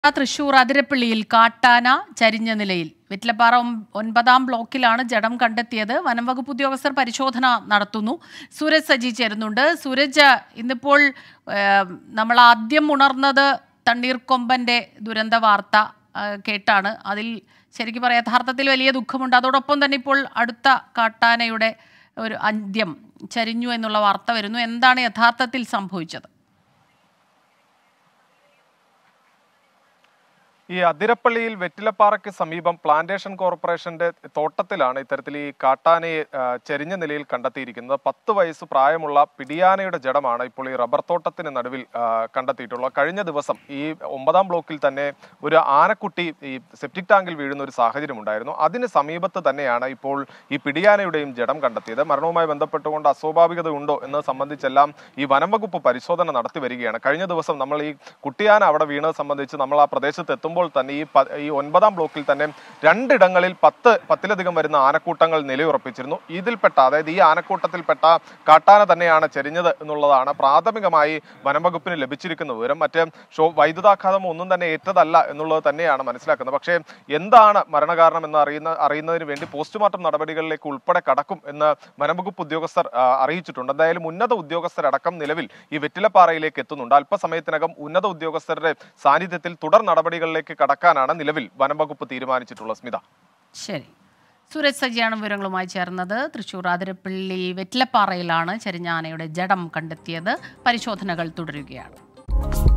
തൃശൂർ അതിരപ്പള്ളിയിൽ കാട്ടാന ചരിഞ്ഞ നിലയിൽ വെറ്റിലപ്പാറ ഒം- ഒൻപതാം ബ്ലോക്കിലാണ് ജഡം കണ്ടെത്തിയത് വനം വകുപ്പ് ഉദ്യോഗസ്ഥർ പരിശോധന നടത്തുന്നു സൂരജ് സജി ചേരുന്നുണ്ട് സൂരജ് ഇന്നിപ്പോൾ ഏം, നമ്മൾ ആദ്യം ഉണർന്നത് തണ്ണീർക്കൊമ്പന്റെ ദുരന്ത വാർത്ത ആ, കേട്ടാണ് അതിൽ ശരിക്കും പറയാം യഥാർത്ഥത്തിൽ വലിയ ദുഃഖമുണ്ട് അതോടൊപ്പം തന്നെ ഇപ്പോൾ അടുത്ത കാട്ടാനയുടെ ഒരു അന്ത്യം ചരിഞ്ഞു എന്നുള്ള വാർത്ത വരുന്നു എന്താണ് യഥാർത്ഥത്തിൽ സംഭവിച്ചത് ഈ അതിരപ്പള്ളിയിൽ വെറ്റിലപ്പാറയ്ക്ക് സമീപം പ്ലാന്റേഷൻ കോർപ്പറേഷന്റെ തോട്ടത്തിലാണ് ഇത്തരത്തിൽ ഈ കാട്ടാനയെ ആ, ചെരിഞ്ഞ നിലയിൽ കണ്ടെത്തിയിരിക്കുന്നത് പത്ത് വയസ്സ് പ്രായമുള്ള പിടിയാനയുടെ ജഡമാണ് ഇപ്പോൾ ഈ റബ്ബർ തോട്ടത്തിന് നടുവിൽ ആ, കണ്ടെത്തിയിട്ടുള്ളത് കഴിഞ്ഞ ദിവസം ഈ ഒമ്പതാം ബ്ലോക്കിൽ തന്നെ ഒരു ആനക്കുട്ടി ഈ സെപ്റ്റിക് ടാങ്കിൽ വീഴുന്ന ഒരു സാഹചര്യം ഉണ്ടായിരുന്നു അതിന് സമീപത്ത് തന്നെയാണ് ഇപ്പോൾ ഈ പിടിയാനയുടെയും ജഡം കണ്ടെത്തിയത് മരണവുമായി ബന്ധപ്പെട്ടുകൊണ്ട് അസ്വാഭാവികത ഉണ്ടോ എന്നത് സംബന്ധിച്ചെല്ലാം ഈ വനം വകുപ്പ് പരിശോധന നടത്തി വരികയാണ് കഴിഞ്ഞ ദിവസം നമ്മൾ ഈ കുട്ടിയാന അവിടെ വീണത് സംബന്ധിച്ച് നമ്മൾ ആ പ്രദേശത്ത് എത്തുമ്പോൾ തന്നെ ഈ പ- ഈ ഒൻപതാം ബ്ലോക്കിൽ തന്നെ രണ്ടിടങ്ങളിൽ പത്ത് പത്തിലധികം വരുന്ന ആനക്കൂട്ടങ്ങൾ നിലയുറപ്പിച്ചിരുന്നു ഇതിൽപ്പെട്ട അതായത് ഈ ആനക്കൂട്ടത്തിൽപ്പെട്ട കാട്ടാന തന്നെയാണ് ചെരിഞ്ഞത് എന്നുള്ളതാണ് പ്രാഥമികമായി വനം വകുപ്പിന് ലഭിച്ചിരിക്കുന്ന വിവരം മറ്റേ ഷോ വൈദ്യുതാഘാതം ഒന്നും തന്നെ ഏറ്റതല്ല എന്നുള്ളത് തന്നെയാണ് മനസ്സിലാക്കുന്നത് പക്ഷേ എന്താണ് മരണകാരണം എന്ന് അറിയുന്ന അറിയുന്നതിന് വേണ്ടി പോസ്റ്റ്മോർട്ടം നടപടികളിലേക്ക് ഉൾപ്പെടെ കടക്കും എന്ന് വനംവകുപ്പ് ഉദ്യോഗസ്ഥർ ആ, അറിയിച്ചിട്ടുണ്ട് എന്തായാലും ഉന്നത ഉദ്യോഗസ്ഥരടക്കം നിലവിൽ ഈ വെറ്റിലപ്പാറയിലേക്ക് എത്തുന്നുണ്ട് അല്പസമയത്തിനകം ഉന്നത ഉദ്യോഗസ്ഥരുടെ സാന്നിധ്യത്തിൽ തുടർ നടപടികളിലേക്ക് കടക്കാനാണ് നിലവിൽ വനംവകുപ്പ് തീരുമാനിച്ചിട്ടുള്ളത് സ്മിത ശരി സൂരജ് സജിയാണ് വിവരങ്ങളുമായി ചേർന്നത് തൃശൂർ അതിരപ്പള്ളി വെറ്റിലപ്പാറയിലാണ് ചരിഞ്ഞാനയുടെ ജഡം കണ്ടെത്തിയത് പരിശോധനകൾ തുടരുകയാണ്